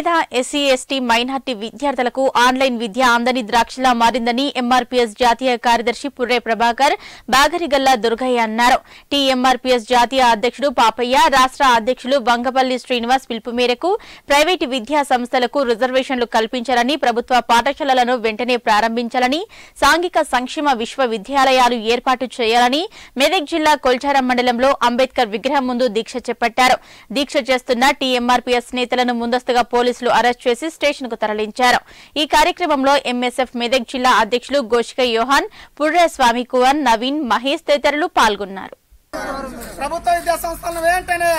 పేద SC ST minority విద్యార్థులకు online విద్య అందని ద్రాక్షలా మారిందని ఎంఆర్పీఎస్ జాతీయ కార్యదర్శి పుర్రే ప్రభాకర్ బాగరిగల్లా దుర్గయ్య అన్నారు టీఎంఆర్పీఎస్ జాతీయ అధ్యక్షుడు పాపయ్య రాష్ట్ర అధ్యక్షులు వంగపల్లి శ్రీనివాస్ పిలుపు మేరకు ప్రైవేటు విద్యా సంస్థలకు రిజర్వేషన్లు కల్పించాలని ప్రభుత్వ పాఠశాలలను వెంటనే ప్రారంభించాలని సాంఘిక సంక్షేమ విశ్వవిద్యాలయాలు ఏర్పాటు చేయాలని మెదక్ జిల్లా కొల్చారం మండలంలో అంబేద్కర్ విగ్రహం ముందు దీక్ష చేపట్టారు దీక్ష చేస్తున్న టీఎంఆర్పీఎస్ నేతలను ముందస్తుగా పోలీసులు అరెస్ట్ చేసి స్టేషన్ కు తరలించారు ఈ కార్యక్రమంలో ఎంఎస్ఎఫ్ మెదక్ జిల్లా అధ్యక్షులు గోషిక యోహాన్ పుర్రే స్వామి కువర్ నవీన్ మహేష్ తదితరులు పాల్గొన్నారు ప్రభుత్వ విద్యా సంస్థలను వెంటనే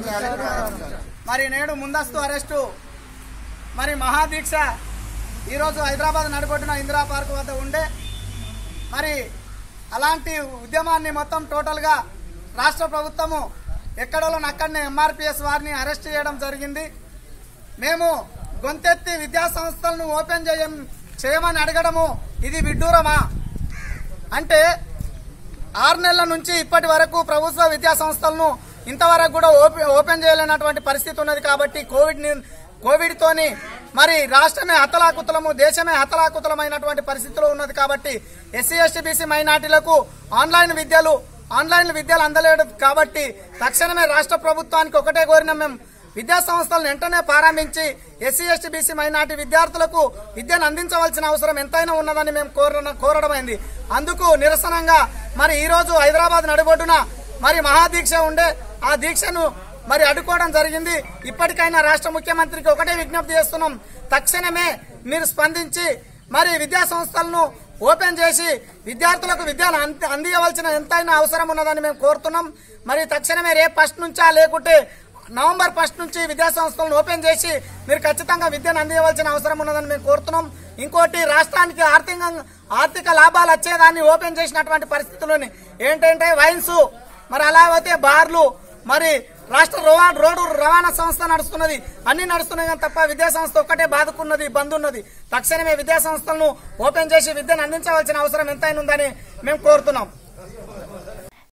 మరి నేడు ముందస్తు అరెస్టు మరి మహాదీక్ష ఈరోజు హైదరాబాద్ నడుబొట్టిన ఇందిరా పార్క్ వద్ద ఉండే మరి అలాంటి ఉద్యమాన్ని మొత్తం టోటల్గా రాష్ట్ర ప్రభుత్వము ఎక్కడోళ్ళని అక్కడనే ఎంఆర్పిఎస్ వారిని అరెస్ట్ చేయడం జరిగింది మేము గొంతెత్తి విద్యా సంస్థలను ఓపెన్ చేయం చేయమని అడగడము ఇది విడ్డూరమా అంటే ఆరు నెలల నుంచి ఇప్పటి వరకు ప్రభుత్వ విద్యా సంస్థలను ఇంతవరకు కూడా ఓపె- ఓపెన్ చేయలేనటువంటి పరిస్థితి ఉన్నది కాబట్టి కోవిడ్ ని- కోవిడ్ తోని మరి రాష్ట్రమే హతలాకుతలము దేశమే హతలాకుతలమైనటువంటి పరిస్థితిలో ఉన్నది కాబట్టి ఎస్సీ ఎస్టీ బీసీ మైనార్టీలకు ఆన్లైన్ విద్యలు ఆన్లైన్ విద్యలు అందలేదు కాబట్టి తక్షణమే రాష్ట్ర ప్రభుత్వానికి ఒకటే కోరిన మేము విద్యా సంస్థలను వెంటనే ప్రారంభించి ఎస్సీ ఎస్టీ బీసీ మైనార్టీ విద్యార్థులకు విద్యను అందించవలసిన అవసరం ఎంతైనా ఉన్నదని మేము కోరడం కోరడమైంది అందుకు నిరసనంగా మరి ఈ రోజు హైదరాబాద్ నడిబొడ్డున మరి మహాదీక్ష ఉండే ఆ దీక్షను మరి అడ్డుకోవడం జరిగింది ఇప్పటికైనా రాష్ట్ర ముఖ్యమంత్రికి ఒకటే విజ్ఞప్తి చేస్తున్నాం తక్షణమే మీరు స్పందించి మరి విద్యా సంస్థలను ఓపెన్ చేసి విద్యార్థులకు విద్యను అంది- అందియవలసిన ఎంతైనా అవసరం ఉన్నదని మేము కోరుతున్నాం మరి తక్షణమే రేపు ఫస్ట్ నుంచా లేకుంటే నవంబర్ ఫస్ట్ నుంచి విద్యా సంస్థలను ఓపెన్ చేసి మీరు ఖచ్చితంగా విద్యను అందించవలసిన అవసరం ఉన్నదని మేము కోరుతున్నాం ఇంకోటి రాష్ట్రానికి ఆర్థిక ఆర్థిక లాభాలు వచ్చేదాన్ని ఓపెన్ చేసినటువంటి పరిస్థితుల్లోని ఏంటంటే వైన్స్ మరి అలా అయితే బార్లు మరి రాష్ట్ర రవా- రోడ్డు రవాణా సంస్థ నడుస్తున్నది అన్ని నడుస్తున్నాయి కానీ తప్ప విద్యా సంస్థ ఒక్కటే బాధకున్నది బంద్ ఉన్నది తక్షణమే విద్యా సంస్థలను ఓపెన్ చేసి విద్యను అందించవలసిన అవసరం ఎంతైనా ఉందని మేము కోరుతున్నాం